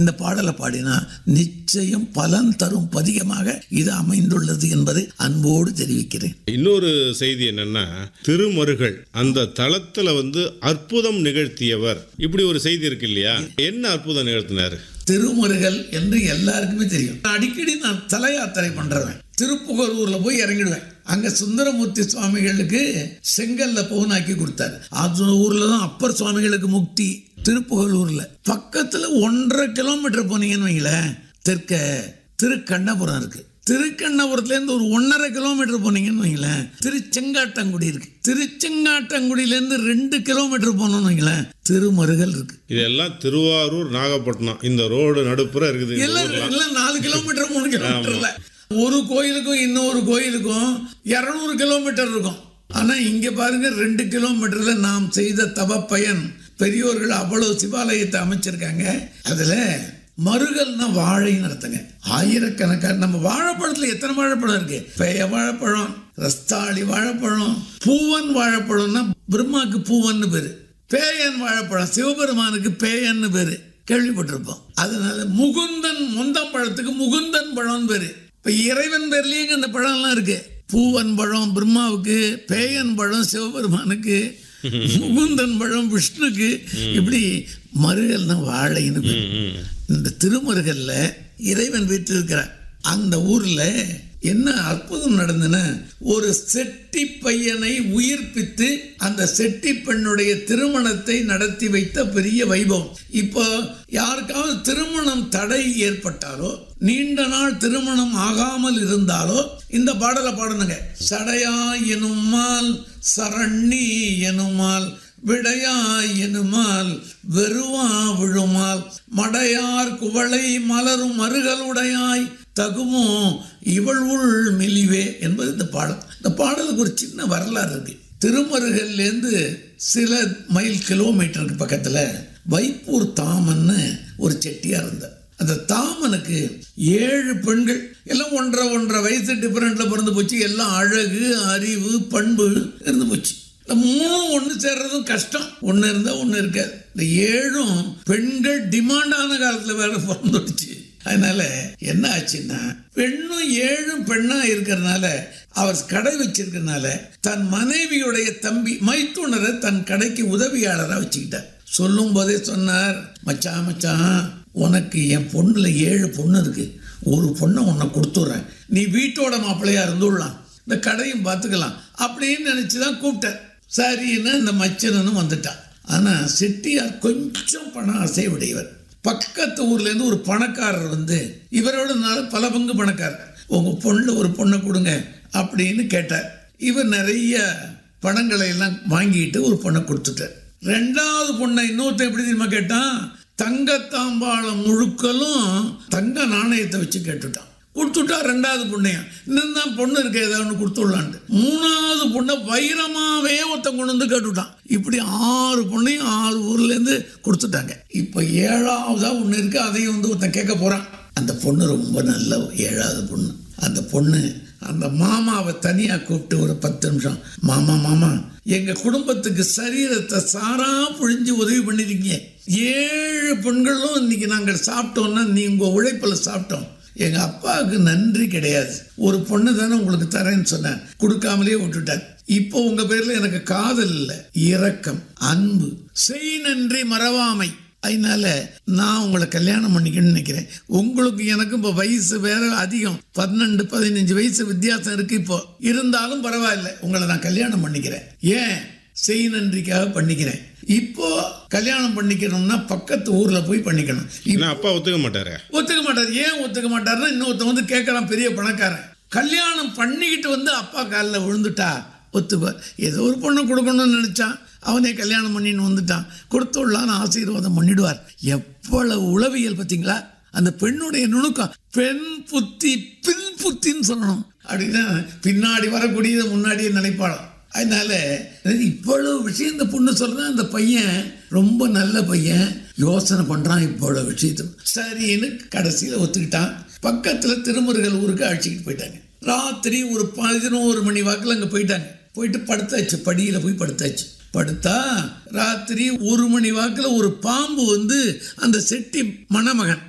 இந்த பாடலை பாடினா நிச்சயம் பலன் தரும் பதிகமாக இது அமைந்துள்ளது என்பதை அன்போடு தெரிவிக்கிறேன் இன்னொரு செய்தி என்னன்னா திருமருகள் அந்த தளத்துல வந்து அற்புதம் நிகழ்த்தியவர் இப்படி ஒரு செய்தி இருக்கு இல்லையா என்ன அற்புதம் நிகழ்த்தினாரு திருமுருகல் என்று எல்லாருக்குமே தெரியும் நான் அடிக்கடி நான் தல யாத்திரை பண்றவன் திருப்புகலூர்ல போய் இறங்கிடுவேன் அங்க சுந்தரமூர்த்தி சுவாமிகளுக்கு செங்கல்ல பவுனாக்கி கொடுத்தாரு அது ஊர்ல தான் அப்பர் சுவாமிகளுக்கு முக்தி திருப்புகலூர்ல பக்கத்துல ஒன்றரை கிலோமீட்டர் போனீங்கன்னு வைங்களேன் தெற்க திருக்கண்ணபுரம் இருக்கு திருக்கண்ணபுரத்துலேருந்து ஒரு ஒன்றரை கிலோமீட்டர் போனீங்கன்னு வைங்களேன் திருச்செங்காட்டங்குடி இருக்கு திருச்செங்காட்டங்குடியிலேருந்து ரெண்டு கிலோமீட்டர் போனோம்னு வைங்களேன் திருமருகல் இருக்கு இதெல்லாம் திருவாரூர் நாகப்பட்டினம் இந்த ரோடு நடுப்புற இருக்குது இந்த எல்லாம் ஊர்லாம். எல்லாம் நாலு கிலோமீட்டர் மூணு கிலோமீட்டர்ல ஒரு கோயிலுக்கும் இன்னொரு கோயிலுக்கும் இருநூறு கிலோமீட்டர் இருக்கும் ஆனா இங்க பாருங்க ரெண்டு கிலோமீட்டர்ல நாம் செய்த தவ பயன் பெரியோர்கள் அவ்வளவு சிவாலயத்தை அமைச்சிருக்காங்க அதுல மருகல்னா வாழைன்னு அர்த்தங்க ஆயிரக்கணக்கான நம்ம வாழைப்பழத்துல எத்தனை வாழைப்பழம் இருக்கு பெய வாழைப்பழம் ரஸ்தாளி வாழைப்பழம் பூவன் வாழைப்பழம்னா பிரம்மாக்கு பூவன்னு பேரு பேயன் வாழைப்பழம் சிவபெருமானுக்கு பேயன்னு பேரு கேள்விப்பட்டிருப்போம் அதனால முகுந்தன் முந்தப்பழத்துக்கு முகுந்தன் பழம் பேரு இப்ப இறைவன் பேர்லயும் இந்த பழம்லாம் இருக்கு பூவன் பழம் பிரம்மாவுக்கு பேயன் பழம் சிவபெருமானுக்கு முகுந்தன் பழம் விஷ்ணுக்கு இப்படி மருகல்னா வாழைன்னு பேரு. இந்த திருமருகல்ல இறைவன் வீட்டில் இருக்கிறார் அந்த ஊர்ல என்ன அற்புதம் நடந்ததுன்னா ஒரு செட்டி பையனை உயிர்ப்பித்து அந்த செட்டி பெண்ணுடைய திருமணத்தை நடத்தி வைத்த பெரிய வைபவம் இப்போ யாருக்காவது திருமணம் தடை ஏற்பட்டாலோ நீண்ட நாள் திருமணம் ஆகாமல் இருந்தாலோ இந்த பாடலை பாடணுங்க சடையா எனுமால் சரண்ணி எனுமால் விடையாய் எனுமால் வெறுவா விழுமால் மடையார் குவளை மலரும் மருகலுடையாய் தகுமோ இவள் உள் மெலிவே என்பது இந்த பாடல் இந்த பாடலுக்கு ஒரு சின்ன வரலாறு இருக்கு திருமருகல்லேருந்து சில மைல் கிலோமீட்டருக்கு பக்கத்தில் வைப்பூர் தாமன்னு ஒரு செட்டியார் இருந்தார் அந்த தாமனுக்கு ஏழு பெண்கள் எல்லாம் ஒன்றரை ஒன்றரை வயசு டிஃபரெண்ட்ல பிறந்து போச்சு எல்லாம் அழகு அறிவு பண்பு இருந்து போச்சு இந்த மூணும் ஒன்று சேர்றதும் கஷ்டம் ஒன்று இருந்தால் ஒன்று இருக்காது இந்த ஏழும் பெண்கள் டிமாண்டான காலத்தில் வேற பிறந்துடுச்சு அதனால என்ன ஆச்சுன்னா பெண்ணும் ஏழும் பெண்ணா இருக்கிறதுனால அவர் கடை வச்சிருக்கனால தன் மனைவியுடைய தம்பி மைத்துனரை தன் கடைக்கு உதவியாளராக வச்சுக்கிட்டார் சொல்லும் போதே சொன்னார் மச்சான் மச்சான் உனக்கு என் பொண்ணுல ஏழு பொண்ணு இருக்கு ஒரு பொண்ணை உன்னை கொடுத்துட்றேன் நீ வீட்டோட மாப்பிள்ளையா இருந்துடலாம் இந்த கடையும் பார்த்துக்கலாம் அப்படின்னு நினைச்சு தான் கூப்பிட்டேன் சரின்னு இந்த மச்சனனும் வந்துட்டான் ஆனா செட்டியார் கொஞ்சம் பண ஆசை உடையவர் பக்கத்து ஊர்ல இருந்து ஒரு பணக்காரர் வந்து இவரோட நாள் பல பங்கு பணக்காரர் உங்க பொண்ணு ஒரு பொண்ணை கொடுங்க அப்படின்னு கேட்டார் இவர் நிறைய பணங்களை எல்லாம் வாங்கிட்டு ஒரு பொண்ணை கொடுத்துட்டார் ரெண்டாவது பொண்ணை இன்னொருத்தன் எப்படி தெரியுமா கேட்டான் தங்கத்தாம்பாளம் முழுக்கலும் தங்க நாணயத்தை வச்சு கேட்டுட்டான் கொடுத்துட்டா ரெண்டாவது பொண்ணையும் இன்னும் தான் பொண்ணு இருக்க ஏதாவது ஒன்று கொடுத்துடலான்ட்டு மூணாவது பொண்ணை வைரமாவே ஒருத்தன் கொண்டு வந்து கேட்டுட்டான் இப்படி ஆறு பொண்ணையும் ஆறு ஊர்லேருந்து கொடுத்துட்டாங்க இப்போ ஏழாவதா ஒன்று இருக்கு அதையும் வந்து ஒருத்தன் கேட்க போகிறான் அந்த பொண்ணு ரொம்ப நல்ல ஏழாவது பொண்ணு அந்த பொண்ணு அந்த மாமாவை தனியாக கூப்பிட்டு ஒரு பத்து நிமிஷம் மாமா மாமா எங்க குடும்பத்துக்கு சரீரத்தை சாரா புழிஞ்சு உதவி பண்ணிருக்கீங்க ஏழு பெண்களும் இன்னைக்கு நாங்கள் சாப்பிட்டோம்னா நீ உங்க உழைப்புல சாப்பிட்டோம் எங்க அப்பாவுக்கு நன்றி கிடையாது ஒரு பொண்ணு தானே உங்களுக்கு தரேன்னு சொன்னேன் கொடுக்காமலே விட்டுட்டார் இப்போ உங்க பேர்ல எனக்கு காதல் இல்லை இரக்கம் அன்பு செய் நன்றி மறவாமை அதனால நான் உங்களை கல்யாணம் பண்ணிக்கணும்னு நினைக்கிறேன் உங்களுக்கு எனக்கும் இப்போ வயசு வேற அதிகம் பன்னெண்டு பதினஞ்சு வயசு வித்தியாசம் இருக்கு இப்போ இருந்தாலும் பரவாயில்ல உங்களை நான் கல்யாணம் பண்ணிக்கிறேன் ஏன் செய் நன்றிக்காக பண்ணிக்கிறேன் இப்போ கல்யாணம் பண்ணிக்கணும்னா பக்கத்து ஊர்ல போய் பண்ணிக்கணும் இப்ப ஏன்னா அப்பா ஒத்துக்க மாட்டாரு ஒத்துக்க மாட்டார் ஏன் ஒத்துக்க மாட்டாருன்னா இன்னொருத்தன் வந்து கேட்கறான் பெரிய பணக்காரன் கல்யாணம் பண்ணிக்கிட்டு வந்து அப்பா காலில் விழுந்துட்டா ஒத்துக்குவார் ஏதோ ஒரு பொண்ணை கொடுக்கணும்னு நினைச்சான் அவனே கல்யாணம் பண்ணின்னு வந்துட்டான் கொடுத்துடலான்னு ஆசீர்வாதம் பண்ணிடுவார் எவ்வளவு உளவியல் பார்த்தீங்களா அந்த பெண்ணுடைய நுணுக்கம் பெண் புத்தி பின் புத்தின்னு சொல்லணும் அப்படின்னா பின்னாடி வரக்கூடியதை முன்னாடியே நினைப்பாளாம் அதனால இவ்வளவு விஷயம் இந்த பொண்ணு சொல்றா அந்த பையன் ரொம்ப நல்ல பையன் யோசனை பண்றான் இவ்வளவு விஷயத்தை சரின்னு கடைசியில ஒத்துக்கிட்டான் பக்கத்துல திருமுருகல் ஊருக்கு அழைச்சிக்கிட்டு போயிட்டாங்க ராத்திரி ஒரு பதினோரு மணி வாக்கில் அங்கே போயிட்டாங்க போயிட்டு படுத்தாச்சு படியில் போய் படுத்தாச்சு படுத்தா ராத்திரி ஒரு மணி வாக்கில் ஒரு பாம்பு வந்து அந்த செட்டி மணமகன்